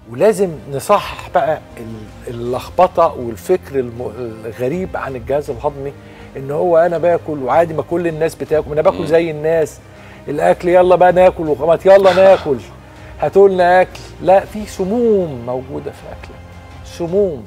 ولازم نصحح بقى ال- اللخبطه والفكر الم- الغريب عن الجهاز الهضمي ان هو انا باكل وعادي ما كل الناس بتاكل ما انا باكل زي الناس الاكل يلا بقى ناكل وقامت يلا ناكل هاتوا لنا اكل لا في سموم موجوده في الاكل سموم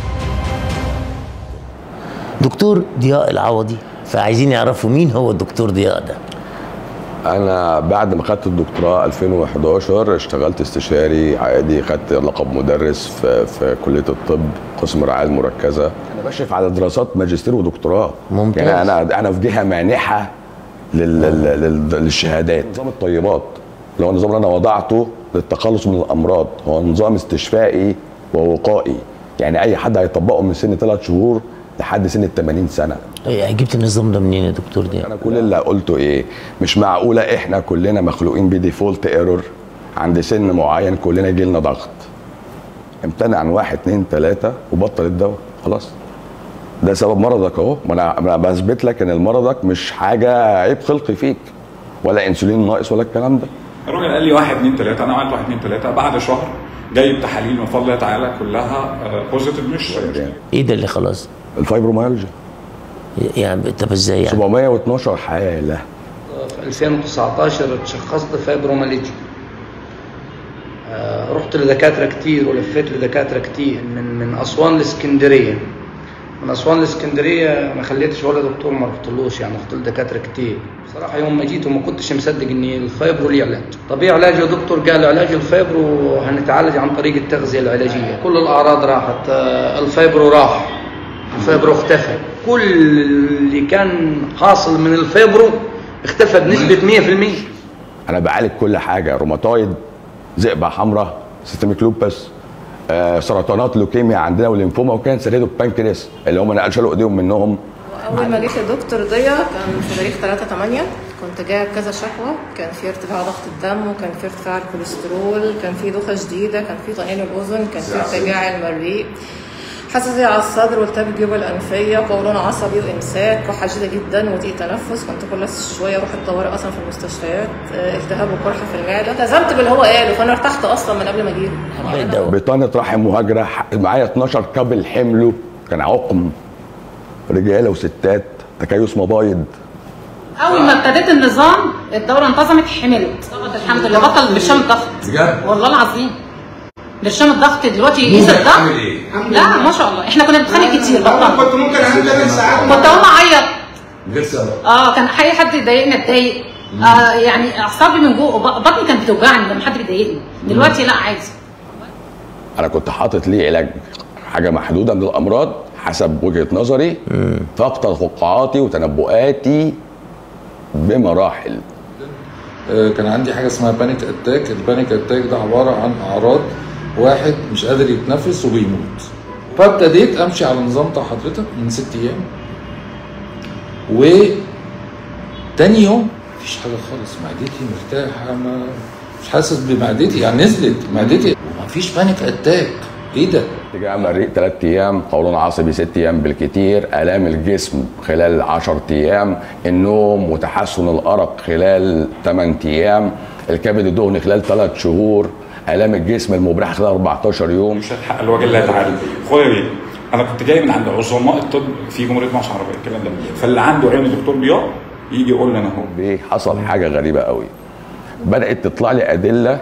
دكتور ضياء العوضي فعايزين يعرفوا مين هو الدكتور ضياء ده انا بعد ما خدت الدكتوراه 2011 اشتغلت استشاري عادي خدت لقب مدرس في, في كليه الطب قسم الرعايه المركزه انا بشرف على دراسات ماجستير ودكتوراه ممتاز. يعني انا انا في جهه مانحه لل... لل... لل... للشهادات نظام الطيبات اللي هو النظام اللي انا وضعته للتخلص من الامراض هو نظام استشفائي ووقائي يعني اي حد هيطبقه من سن ثلاث شهور لحد سن ال 80 سنه إيه، جبت النظام ده منين يا دكتور ضياء انا كل اللي قلته ايه مش معقوله احنا كلنا مخلوقين بديفولت ايرور عند سن معين كلنا يجي لنا ضغط امتنع عن واحد اتنين تلاته وبطل الدواء خلاص ده سبب مرضك اهو ما انا أنا بثبت لك ان مرضك مش حاجه عيب خلقي فيك ولا انسولين ناقص ولا الكلام ده الراجل قال لي واحد اتنين تلاته انا عملت واحد اتنين تلاته بعد شهر جايب تحاليل من فضل الله تعالى كلها بوزيتيف مش يعني ايه ده اللي خلاص الفايبروميالجيا يعني طب ازاي يعني 712 حاله في 2019 تشخصت فايبروماليجيا آه، رحت لدكاتره كتير ولفيت لدكاتره كتير من من اسوان لاسكندريه من اسوان لاسكندريه ما خليتش ولا دكتور ما رحتلوش يعني رحت لدكاتره كتير بصراحه يوم ما جيت وما كنتش مصدق ان الفايبرو ليه علاج طب ايه علاج يا دكتور قال علاج الفايبرو هنتعالج عن طريق التغذيه العلاجيه كل الاعراض راحت آه، الفايبرو راح الفايبرو اختفى كل اللي كان حاصل من الفايبرو اختفى بنسبه 100% انا بعالج كل حاجه روماتويد ذئبه حمراء سيستميك لوبس آه سرطانات لوكيميا عندنا والليمفوما وكانسر هيدو بانكرياس اللي هم انا شالوا ايديهم منهم اول ما جيت لدكتور ضيا كان في تاريخ 3 8 كنت جايه بكذا شكوى كان في ارتفاع ضغط الدم وكان في ارتفاع الكوليسترول كان في دوخه شديده كان في طنين الاذن كان في ارتجاع المريء حساسية على الصدر والتهاب الجيوب الأنفية قولون عصبي وإمساك كحة شديدة جدا وضيق تنفس كنت كل شوية أروح الطوارئ أصلا في المستشفيات آه، التهاب وقرحة في المعدة التزمت باللي هو قاله فأنا ارتحت أصلا من قبل ما أجيله حبيت ده بطانه رحم مهاجره ح- معايا 12 كابل حمله كان عقم رجاله وستات تكيس مبايض اول ما ابتديت النظام الدوره انتظمت حملت الحمد لله بطل برشام الضغط بجد؟ والله العظيم برشام الضغط دلوقتي يقيس الضغط عامل ايه؟ لا ما شاء الله احنا كنا بنتخانق كتير بطل كنت ممكن انام 8 ساعات كنت اقوم اعيط من غير سبب اه كان اي حد يضايقني اتضايق آه يعني اعصابي من جوه ب- بطني كانت بتوجعني لما حد بيضايقني دلوقتي لا عادي انا كنت حاطط ليه علاج حاجه محدوده من الامراض حسب وجهه نظري فاق توقعاتي وتنبؤاتي بمراحل آه، كان عندي حاجه اسمها بانيك اتاك البانيك اتاك ده عباره عن اعراض واحد مش قادر يتنفس وبيموت فابتديت امشي على النظام بتاع حضرتك من ست ايام و تاني يوم مفيش حاجه خالص معدتي مرتاحه ما مش حاسس بمعدتي يعني نزلت معدتي ومفيش بانيك اتاك ايه ده؟ ارتجاع مريء ثلاث ايام قولون عصبي ست ايام بالكتير الام الجسم خلال 10 ايام النوم وتحسن الارق خلال 8 ايام الكبد الدهني خلال 3 شهور الام الجسم المبرحه خلال 14 يوم مش هتحقق الوجه الله تعالى خد يا بيه انا كنت جاي من عند عظماء الطب في جمهوريه مصر العربيه الكلام ده فاللي عنده عين الدكتور ضياء يجي يقول لي انا اهو ليه حصل حاجه غريبه قوي بدات تطلع لي ادله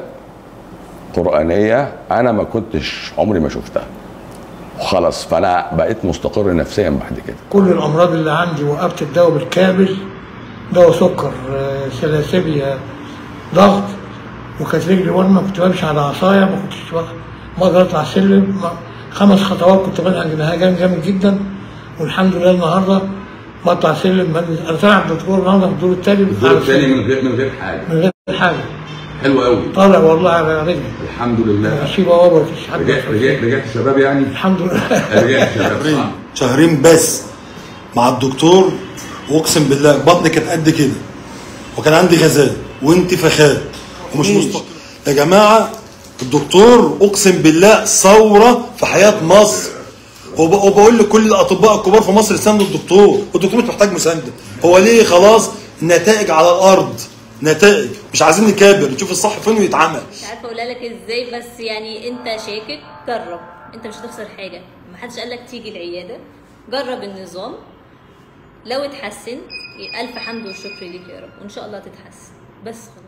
قرانيه انا ما كنتش عمري ما شفتها وخلاص فانا بقيت مستقر نفسيا بعد كده كل الامراض اللي عندي وقفت الدواء بالكامل دواء سكر آه، سلاسيبيا ضغط وكانت رجلي ورمه كنت بمشي على عصايه ما كنتش واخد- ما اقدر اطلع السلم ما- خمس خطوات كنت بنهج نهجان جامد جدا والحمد لله النهارده بطلع سلم بنزل- انا طالع بالدكتور النهارده في الدور التاني الدور على الثاني السلم من غير من غير حاجه من غير حاجه حلو قوي طالع والله على رجلي الحمد لله ماشي بابا مفيش حد رجعت رجعت رجعت شباب يعني الحمد لله رجعت شباب شهرين صح. شهرين بس مع الدكتور واقسم بالله بطني كانت قد كده وكان عندي غازات وانتفاخات ومش مستقر يا جماعه الدكتور اقسم بالله ثوره في حياه مصر وب- وبقول لكل الاطباء الكبار في مصر ساندوا الدكتور والدكتور مش محتاج مسانده هو ليه خلاص النتائج على الارض نتائج مش عايزين نكابر نشوف الصح فين ويتعمل مش عارفه اقولها لك ازاي بس يعني انت شاكك جرب انت مش هتخسر حاجه محدش قالك تيجي العياده جرب النظام لو اتحسنت الف حمد والشكر ليك يا رب وان شاء الله تتحسن بس خلاص